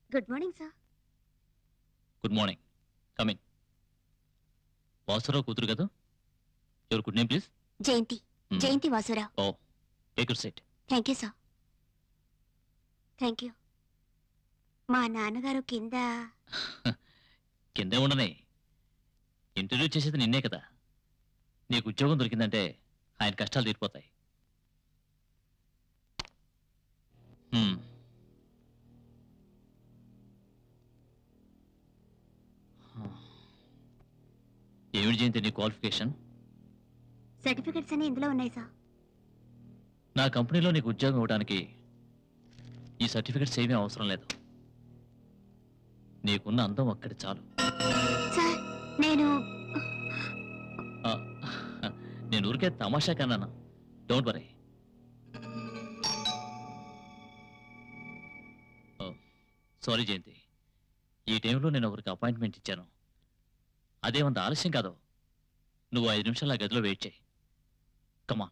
Good morning sir good morning come in Vasurao కూతురు కదా your good name please Jayanthi Jayanthi Vasurao oh take your seat thank you sir thank you మా నాన్నగారు కింద కిందే ఉండనే ఇంటర్వ్యూ చేసేది నిన్నే కదా నీకు ఉద్యోగం దొరికిందంటే ఆయన కష్టాలు తీరిపోతాయి హ్మ్. ఏమిటి జయంతి నీ క్వాలిఫికేషన్ సర్టిఫికెట్స్ అన్ని ఇందులో ఉన్నాయి సార్ నా కంపెనీలో నీకు ఉద్యోగం ఇవ్వడానికి ఈ సర్టిఫికెట్స్ ఏమీ అవసరం లేదు నీకున్న అందం ఒక్కటి చాలు సార్ నేను ఆ, నేను ఊరికే తమాషా కన్నాను డోంట్ వరీ సారీ జయంతి ఈ టైంలో నేను ఒకరికి అపాయింట్మెంట్ ఇచ్చాను అదేమంత ఆలస్యం కాదు నువ్వు ఐదు నిమిషాలు ఆ గదిలో వెయిట్ చేయి కమా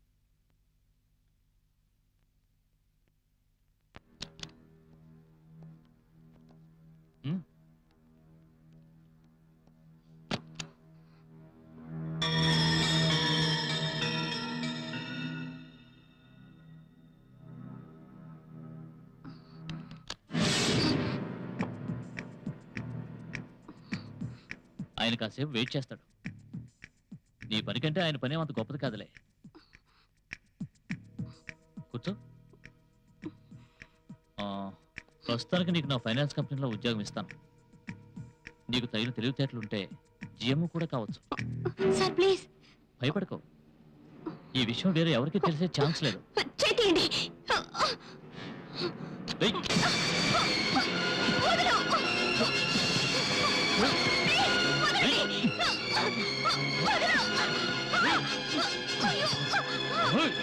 ఆయన కాసేపు వెయిట్ చేస్తాడు నీ పని కంటే ఆయన పని అంత గొప్పది కాదులే కూర్చో ఆ, ప్రస్తుతానికి నీకు నా ఫైనాన్స్ కంపెనీలో ఉద్యోగం ఇస్తాను నీకు తగిన తెలివితేటలుంటే జిఎం కూడా కావచ్చు సార్ ప్లీజ్ భయపడకో ఈ విషయం వేరే ఎవరికి తెలిసే ఛాన్స్ లేదు చేతియండి ఏయ్, ఏయ్,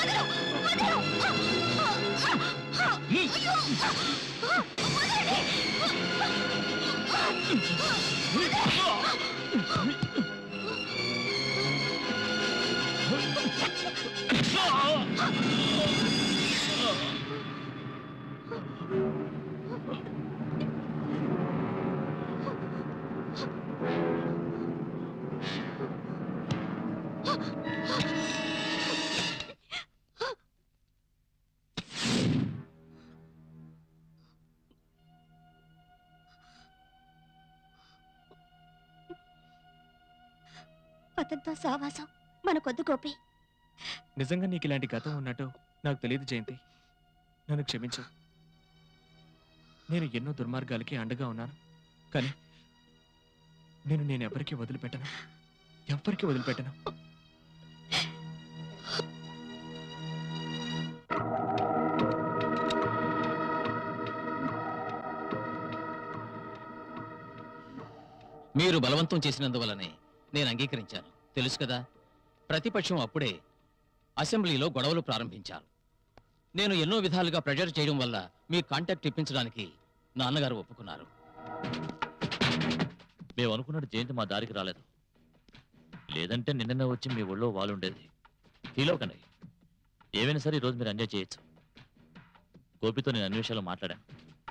అతనితో సావాసం మనకొద్దు గోపి నిజంగా నీకు ఇలాంటి గతం ఉన్నట్టు నాకు తెలియదు జయంతి నన్ను క్షమించు నేను ఎన్నో దుర్మార్గాలకి అండగా ఉన్నాను కానీ నేను నేను ఎవరికి వదిలిపెట్టను ఎవ్వరికి వదిలిపెట్టను మీరు బలవంతం చేసినందువల్లనే నేను అంగీకరించాను తెలుసు కదా ప్రతిపక్షం అప్పుడే అసెంబ్లీలో గొడవలు ప్రారంభించారు నేను ఎన్నో విధాలుగా ప్రెజర్ చేయడం వల్ల మీ కాంటాక్ట్ ఇప్పించడానికి నాన్నగారు ఒప్పుకున్నారు మేము అనుకున్నట్టు జయంతి మా దారికి రాలేదు లేదంటే నిన్ననే వచ్చి మీ ఒళ్ళో వాలుండేది ఫీల్ అవ్వకండి ఏమైనా సరే ఈరోజు మీరు ఎంజాయ్ చేయొచ్చు గోపితో నేను అన్ని విషయాలు మాట్లాడాను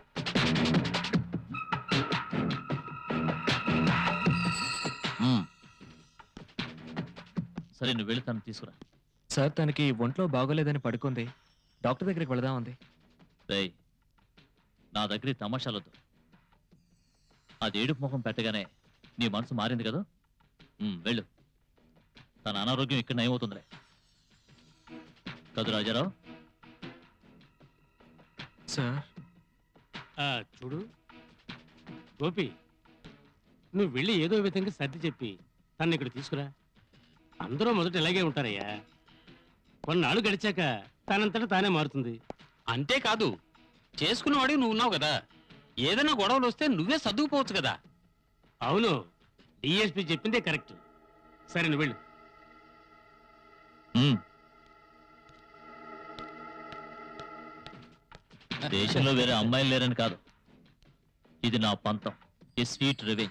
మ్మ్. సరే నువ్వు వెళ్ళి తను తీసుకురా సార్ తనకి ఒంట్లో బాగోలేదని పడుకుంది డాక్టర్ దగ్గరికి వెళదాం ఉంది రేయ్ నా దగ్గర ఈ తమాషాలొద్దు అది ఏడుపు ముఖం పెట్టగానే నీ మనసు మారింది కదా ఉమ్, వెళ్ళు తన అనారోగ్యం ఇక్కడ నయమవుతుందిలే కదు రాజారావు సార్ ఆ, చూడు గోపి నువ్వు వెళ్ళి ఏదో విధంగా సర్ది చెప్పి తను ఇక్కడ తీసుకురా అందరూ మొదట ఇలాగే ఉంటారయ్యా కొన్నాళ్ళు గడిచాక తనంతట తానే మారుతుంది అంతేకాదు చేసుకున్నవాడి నువ్వు ఉన్నావు కదా ఏదైనా గొడవలు వస్తే నువ్వే సర్దుకుపోవచ్చు కదా అవును డిఎస్పి చెప్పిందే కరెక్ట్ సరే నువ్వు వెళ్ళు ఉమ్. దేశంలో వేరే అమ్మాయిలు లేరని కాదు ఇది నా పంతం ఈ స్వీట్ రివెంజ్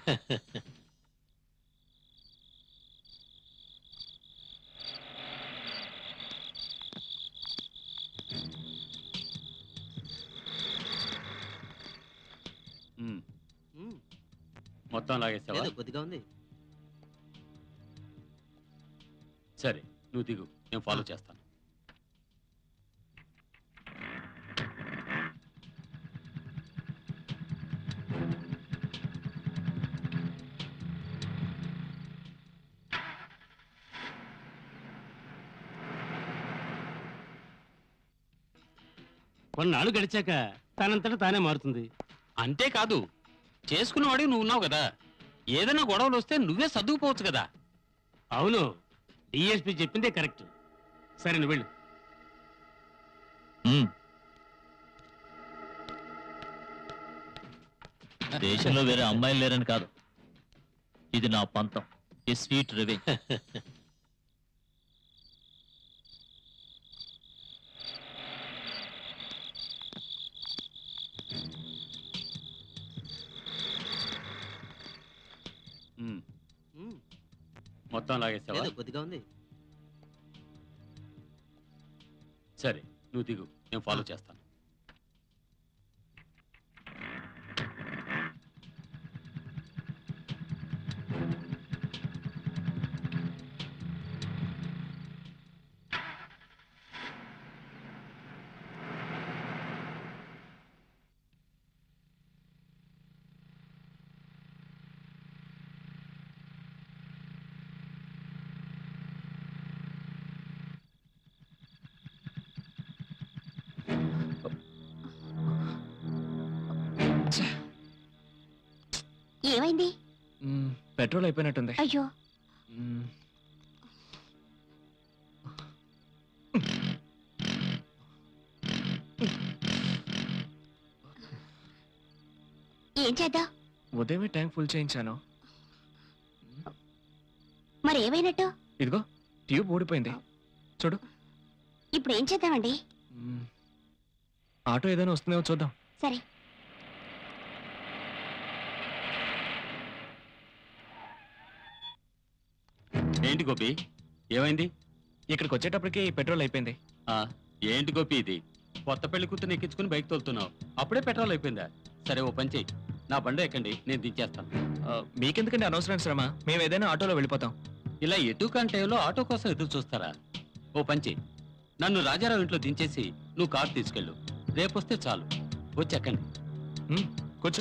మొత్తం లాగేసావా లేదు కొద్దిగా ఉంది సరే నువ్వు దిగు నేను ఫాలో చేస్తాను కొన్నాళ్ళు గడిచాక తనంతట తానే మారుతుంది అంతేకాదు చేసుకున్నవాడి నువ్వు ఉన్నావు కదా ఏదైనా గొడవలు వస్తే నువ్వే సర్దుకుపోవచ్చు కదా అవును డిఎస్పి చెప్పిందే కరెక్ట్ సరే నువ్వు వెళ్ళు ఉమ్. దేశంలో వేరే అమ్మాయిలు లేరని కాదు ఇది నా పంతం ఈ స్వీట్ రివెంజ్ ఉమ్, ఉమ్, మొత్తం లాగేసావా లేదు కొద్దిగా ఉంది సరే నువ్వు దిగు నేను ఫాలో చేస్తాను ఏమైంది మ్మ్, పెట్రోల్ అయిపోయినట్టుంది అయ్యో మ్మ్. ఏం చేద్దాం ఉదయమే ట్యాంక్ ఫుల్ చేయించాను మరి ఏమైనట్టు ఇదిగో ట్యూబ్ ఊడిపోయింది చూడు ఇప్పుడు ఏం చేద్దామండి మ్మ్. ఆటో ఏదైనా వస్తుందేమో చూద్దాం సరే ఏంటి గోపి ఏమైంది ఇక్కడికి వచ్చేటప్పటికి పెట్రోల్ అయిపోయింది ఆ, ఏంటి గోపి ఇది కొత్త పెళ్లి కూతురు ఎక్కించుకుని బైక్ తోలుతున్నావు అప్పుడే పెట్రోల్ అయిపోయిందా సరే ఓ పని చెయ్యి నా బండి ఎక్కండి నేను దించేస్తాను ఆ, మీకెందుకండి అనవసరం శ్రమ మేము ఏదైనా ఆటోలో వెళ్ళిపోతాం ఇలా ఎటు కంటేలో ఆటో కోసం ఎదురు చూస్తారా ఓ పని చెయ్యి నన్ను రాజారావు ఇంట్లో దించేసి నువ్వు కారు తీసుకెళ్ళు రేపొస్తే చాలు వచ్చి ఎక్కండి మ్మ్, కూర్చో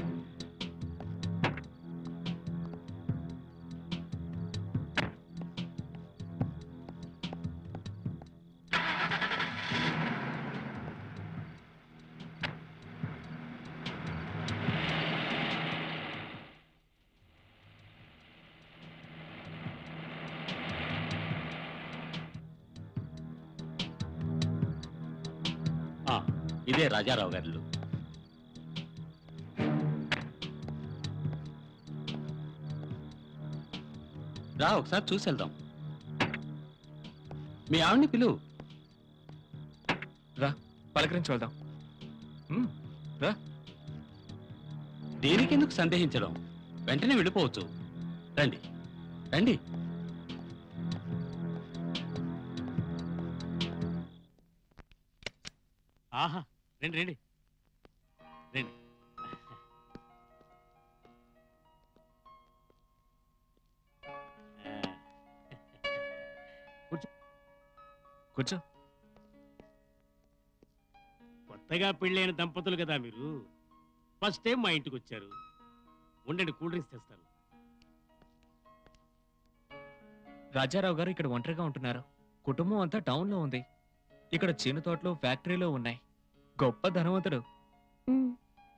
ఆ, ఇదే రాజారావు గారి ఇల్లు రా ఒకసారి చూసి వెళ్దాం మీ ఆవిడ్ని పిలువు పలకరించి వెళ్దాం మ్మ్, దేనికెందుకు సందేహించడం వెంటనే వెళ్ళిపోవచ్చు రండి రండి ఆహా రండి రండి రండి ఆ, కూర్చో కొత్తగా పెళ్ళైన దంపతులు కదా మీరు ఫస్ట్ టైం మా ఇంటికి వచ్చారు ఉండండి కూల్ డ్రింక్స్ తెస్తాను రాజారావు గారు ఇక్కడ ఒంటరిగా ఉంటున్నారు కుటుంబం అంతా టౌన్ లో ఉంది ఇక్కడ చిన్న తోటలు ఫ్యాక్టరీలు ఉన్నాయి గొప్ప ధనవంతుడు ఉమ్,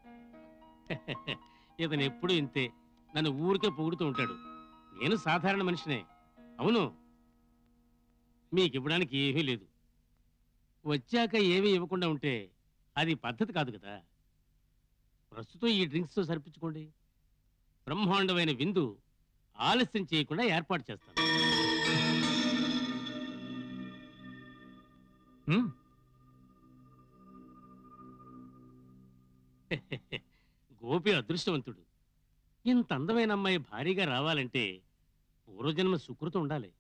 ఇతను ఎప్పుడు ఇంతే నన్ను ఊరికే పొగుడుతూ ఉంటాడు నేను సాధారణ మనిషినే అవును మీకు ఇవ్వడానికి ఏమీ లేదు వచ్చాక ఏమీ ఇవ్వకుండా ఉంటే అది పద్ధతి కాదు కదా ప్రస్తుతం ఈ డ్రింక్స్తో సరిపించుకోండి బ్రహ్మాండమైన విందు ఆలస్యం చేయకుండా ఏర్పాటు చేస్తాను మ్మ్, గోపి అదృష్టవంతుడు ఇంత అందమైన అమ్మాయి భారీగా రావాలంటే పూర్వజన్మ సుకృతం ఉండాలి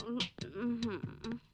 మ్మ్.